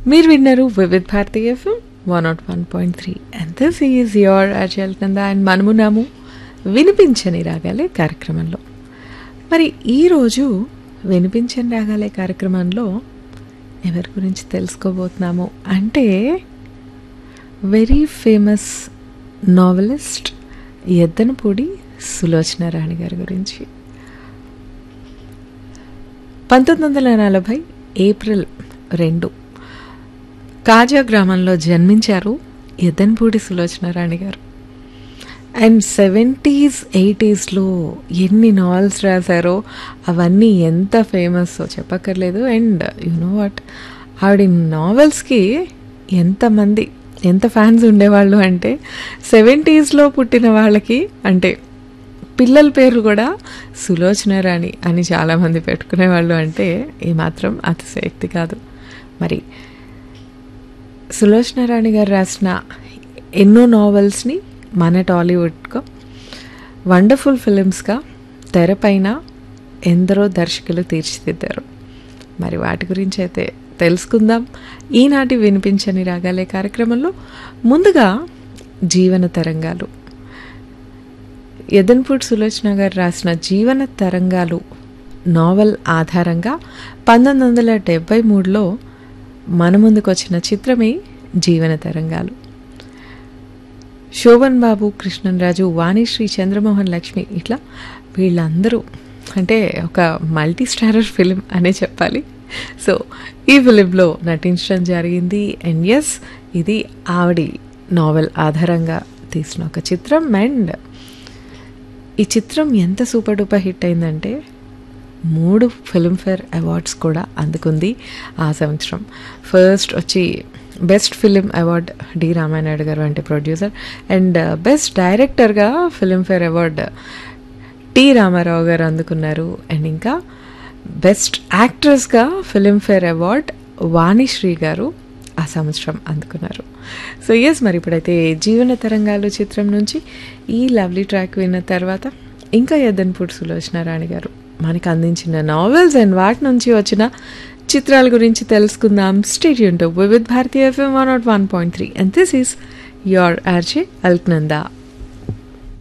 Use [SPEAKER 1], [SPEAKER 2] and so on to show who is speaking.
[SPEAKER 1] మీరు విన్నారు Vividh Bharati FM one nought one point three and this is your అర్జల్ నంద అండ్ మనమున్నాము వినిపించని రాగాలే కార్యక్రమంలో మరి ఈరోజు వినిపించని రాగాలే కార్యక్రమంలో ఎవరి గురించి తెలుసుకోబోతున్నాము అంటే very famous novelist Yaddanapudi Sulochana Rani గారి గురించి పంతొమ్మిది వందల నలభై ఏప్రిల్ రెండు కాజా గ్రామంలో జన్మించారు ఎద్దన్పూడి సులోచన రాణి గారు అండ్ సెవెంటీస్ ఎయిటీస్లో ఎన్ని నావెల్స్ రాశారో అవన్నీ ఎంత ఫేమస్ చెప్పక్కర్లేదు అండ్ యు నో వాట్ ఆవిడ నావెల్స్కి ఎంతమంది ఎంత ఫ్యాన్స్ ఉండేవాళ్ళు అంటే సెవెంటీస్లో పుట్టిన వాళ్ళకి అంటే పిల్లల పేరు కూడా సులోచన రాణి అని చాలామంది పెట్టుకునేవాళ్ళు అంటే ఏమాత్రం అతిశయక్తి కాదు మరి సులోచన రాణి గారు రాసిన ఎన్నో నావెల్స్ని మన టాలీవుడ్గా వండర్ఫుల్ ఫిలిమ్స్గా తెరపైన ఎందరో దర్శకులు తీర్చిదిద్దారు మరి వాటి గురించి అయితే తెలుసుకుందాం ఈనాటి వినిపించని రాగాలే కార్యక్రమంలో ముందుగా జీవన తరంగాలు యదన్పూడ్ సులోచన గారు రాసిన జీవన తరంగాలు నావల్ ఆధారంగా పంతొమ్మిది వందల డెబ్బై మూడులో మన ముందుకు వచ్చిన చిత్రమే జీవన తరంగాలు శోభన్ బాబు కృష్ణన్ రాజు వాణిశ్రీ చంద్రమోహన్ లక్ష్మి ఇట్లా వీళ్ళందరూ అంటే ఒక మల్టీ స్టారర్ ఫిలిం అనే చెప్పాలి సో ఈ ఫిలింలో నటించడం జరిగింది అండ్ ఎస్ ఇది ఆవిడి నావెల్ ఆధారంగా తీసిన ఒక చిత్రం అండ్ ఈ చిత్రం ఎంత సూపర్ డూపర్ హిట్ అయిందంటే మూడు ఫిల్మ్ఫేర్ అవార్డ్స్ కూడా అందుకుంది ఆ సంవత్సరం ఫస్ట్ వచ్చి best film award D Ramanaidu గారు అంటే ప్రొడ్యూసర్ అండ్ బెస్ట్ డైరెక్టర్గా ఫిలింఫేర్ అవార్డ్ టి రామారావు గారు అందుకున్నారు అండ్ ఇంకా బెస్ట్ యాక్ట్రెస్గా ఫిలింఫేర్ అవార్డ్ వాణిశ్రీ గారు ఆ సంవత్సరం అందుకున్నారు సో ఎస్ మరి ఇప్పుడైతే జీవన తరంగాలు చిత్రం నుంచి ఈ లవ్లీ ట్రాక్ విన్న తర్వాత ఇంకా యద్దన్పూడి సులోచన రాణి గారు మనకు అందించిన నావెల్స్ అండ్ వాటి నుంచి వచ్చిన చిత్రాల గురించి తెలుసుకుందాం stay tuned to Vividh Bharatiya FM one nought one point three and this is your RJ Alaknanda